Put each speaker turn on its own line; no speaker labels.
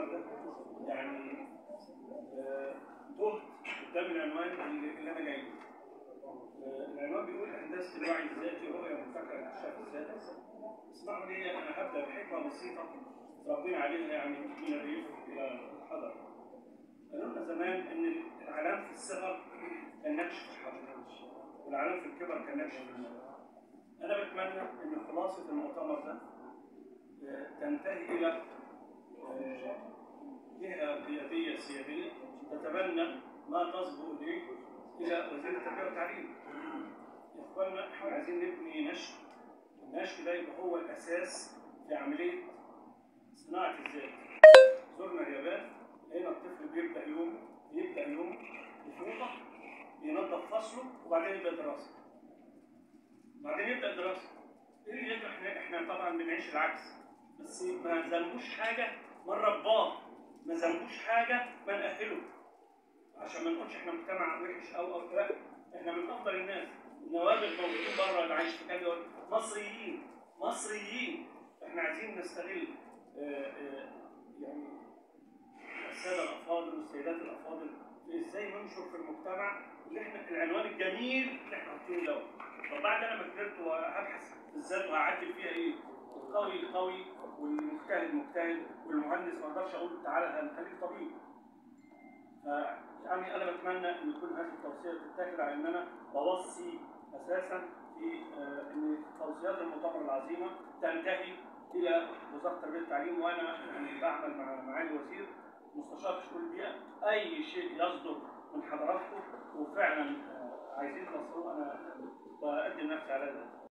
المؤتمر ده يعني آه، تهت قدام العنوان اللي اللي انا جاي له. آه، العنوان بيقول هندسه الوعي الذاتي رؤيه مبتكره لاكتشاف الذات اسمعوا لي انا هبدا بحكمه بسيطه ربنا عليها يعني من الريف الى الحضر قالوا لنا زمان ان العلام في الصغر كان نكش في الحضر والعلام في الكبر كان نكش في الموت انا بتمنى ان خلاصه المؤتمر ده آه، تنتهي الى آه، جهه قياديه سياديه تتبنى ما تصبو اليه الى وزير التربيه والتعليم. يا اخوانا احنا عايزين نبني نشء النشء ده يبقى هو الاساس في عمليه صناعه الذات. زرنا اليابان لقينا الطفل بيبدا يوم يبدا يوم بفوطه ينظف فصله وبعدين يبدا دراسه. بعدين يبدا دراسه. ايه اللي يبقى احنا احنا طبعا بنعيش العكس بس ما ذنبوش حاجه من رباه ما ذنبوش حاجه ما نأهله عشان ما نقولش احنا مجتمع وحش او او لا احنا من افضل الناس النوابغ موجودين بره اللي عايش في كندا مصريين مصريين احنا عايزين نستغل آه، آه، يعني الساده الافاضل والسيدات الافاضل في ازاي ننشر في المجتمع اللي احنا العنوان الجميل اللي احنا حاطينه دوت طب بعد انا ما كبرت وهبحث في الذات وهعدل فيها ايه؟ القوي قوي والمجتهد مجتهد والمهندس ما اقدرش اقول تعالى هنخليك طبيب ف- يعني انا بتمنى ان يكون هذه التوصيه تتاخد على ان انا بوصي اساسا في آه، ان توصيات المؤتمر العظيمه تنتهي الى وزاره التربيه والتعليم وانا يعني بعمل مع معالي الوزير مستشار في شؤون البيئه اي شيء يصدر من حضراتكم وفعلا آه، عايزين توصلوه انا بقدم نفسي على ذلك